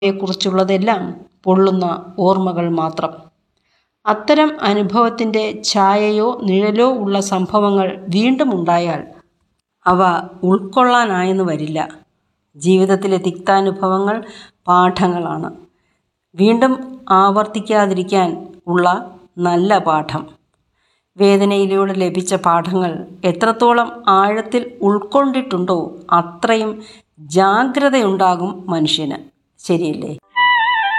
യെക്കുറിച്ചുള്ളതെല്ലാം പൊള്ളുന്ന ഓർമ്മകൾ മാത്രം അത്തരം അനുഭവത്തിൻ്റെ ഛായയോ നിഴലോ ഉള്ള സംഭവങ്ങൾ വീണ്ടും ഉണ്ടായാൽ അവ ഉൾക്കൊള്ളാനായെന്ന് വരില്ല ജീവിതത്തിലെ തിക്താനുഭവങ്ങൾ പാഠങ്ങളാണ് വീണ്ടും ആവർത്തിക്കാതിരിക്കാൻ ഉള്ള നല്ല പാഠം വേദനയിലൂടെ ലഭിച്ച പാഠങ്ങൾ എത്രത്തോളം ആഴത്തിൽ ഉൾക്കൊണ്ടിട്ടുണ്ടോ അത്രയും ജാഗ്രതയുണ്ടാകും മനുഷ്യന് ശരിയല്ലേ